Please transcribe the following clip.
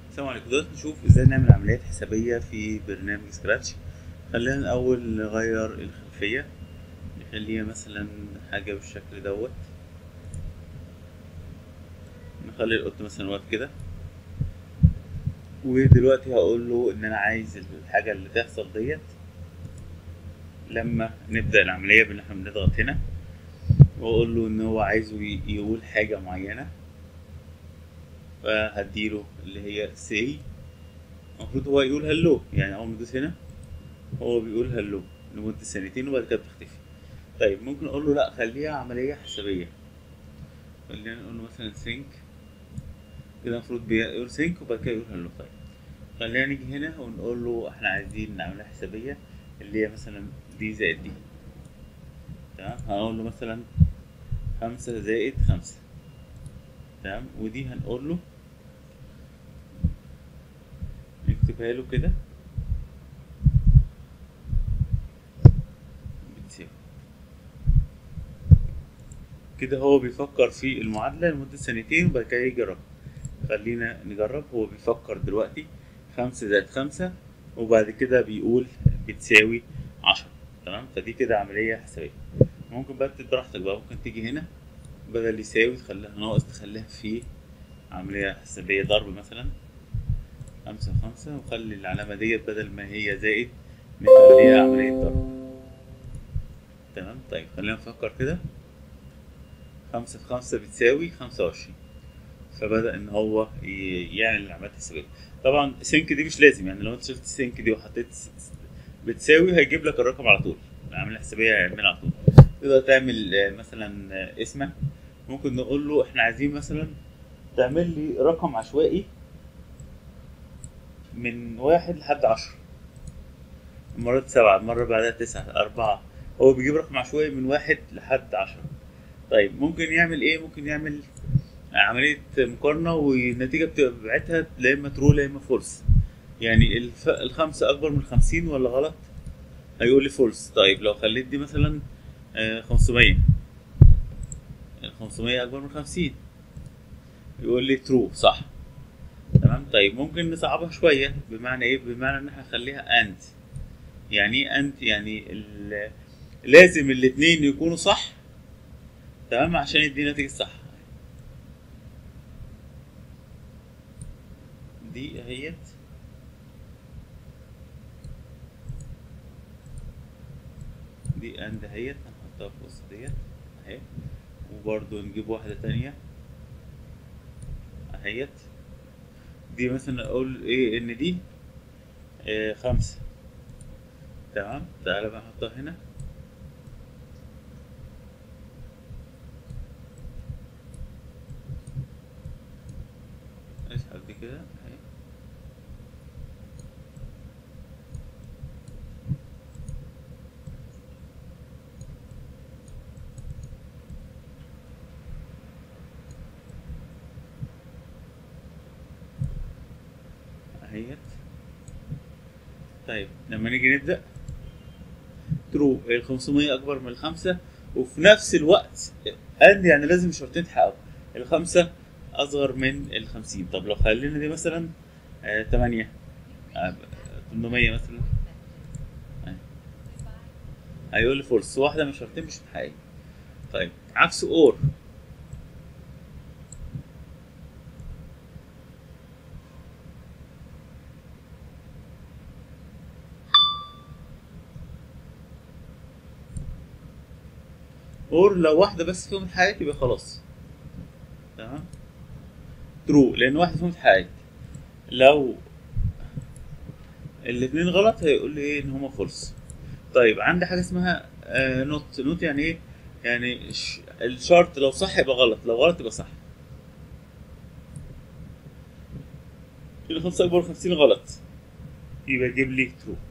السلام عليكم دلوقتي نشوف ازاي نعمل عمليات حسابية في برنامج سكراتش خلينا الأول نغير الخلفية نخليها مثلا حاجة بالشكل دوت نخلي القط مثلا واقف كده ودلوقتي هقول له ان انا عايز الحاجة اللي تحصل ديت لما نبدأ العملية بان احنا بنضغط هنا واقول له ان هو عايزه يقول حاجة معينة فهديله اللي هي سي المفروض هو يقول هلو يعني اول ما ادوس هنا هو بيقول هلو لمدة ثانيتين وبعد كده بتختفي طيب ممكن اقول له لا خليها عملية حسابية خلينا نقول له مثلا سينك كده المفروض بيقول سينك وبعد كده يقول هلو طيب خلينا نيجي هنا ونقول له احنا عايزين نعملها حسابية اللي هي مثلا دي زائد دي تمام هنقول له مثلا خمسة زائد خمسة تمام ودي هنقول له نكتبها له كده بتساوي كده هو بيفكر في المعادلة لمدة سنتين وبعد كده يجرب خلينا نجرب هو بيفكر دلوقتي خمسة زائد خمسة وبعد كده بيقول بتساوي عشرة تمام فدي كده عملية حسابية ممكن بقى براحتك بقى ممكن تيجي هنا بدل يساوي تخليها ناقص تخليها في عملية حسابية ضرب مثلا خمسة وخمسة وخلي العلامة ديت بدل ما هي زائد نخليها عملية ضرب تمام طيب خلينا نفكر كده خمسة في خمسة بتساوي خمسة وعشرين فبدأ إن هو يعمل العمليات الحسابية طبعا سينك دي مش لازم يعني لو أنت شلت السينك دي وحطيت بتساوي هيجيب لك الرقم على طول العملية الحسابية هيعملها على طول تقدر تعمل مثلا اسمك ممكن نقول له احنا عايزين مثلا تعمل لي رقم عشوائي من واحد لحد عشرة مرات سبعة مرة بعدها تسعة أربعة هو بيجيب رقم عشوائي من واحد لحد عشرة طيب ممكن يعمل ايه ممكن يعمل عملية مقارنة والنتيجة بتاعتها لا إما ترو لا إما فولس يعني الف... الخمسة أكبر من خمسين ولا غلط هيقول لي فولس طيب لو خليت دي مثلا خمسمية الخمسمية أكبر من خمسين يقول لي ترو صح تمام طيب ممكن نصعبها شوية بمعنى إيه بمعنى إن احنا نخليها أند يعني إيه أند يعني ال... لازم الاتنين يكونوا صح تمام عشان يدينا نتيجة صح دي اهيت دي اند اهيت هنحطها في وسط ديت اهي وبرضو نجيب واحدة تانية اهيت دي مثلا اقول ايه ان دي إيه خمسة تمام تعالى بقى نحطها هنا اسحب دي كده اهي اهيت طيب لما نيجي نبدأ ترو ال 500 أكبر من الخمسة وفي نفس الوقت أند يعني لازم شرطين تحققوا الخمسة أصغر من الخمسين طب لو خلينا دي مثلا آه تمانية آه 800 مثلا آه. هيقول لي فولس واحدة من شرطين مش محققين طيب عكس اور اور لو واحدة بس فيهم اتحققت يبقى خلاص تمام ترو لأن واحدة فيهم اتحققت لو الاتنين غلط هيقول لي ايه ان هما فولس طيب عندي حاجة اسمها آه نوت نوت يعني ايه يعني الشرط لو صح يبقى غلط لو غلط يبقى صح كده خمسة أكبر خمسين غلط يبقى يجيب لي ترو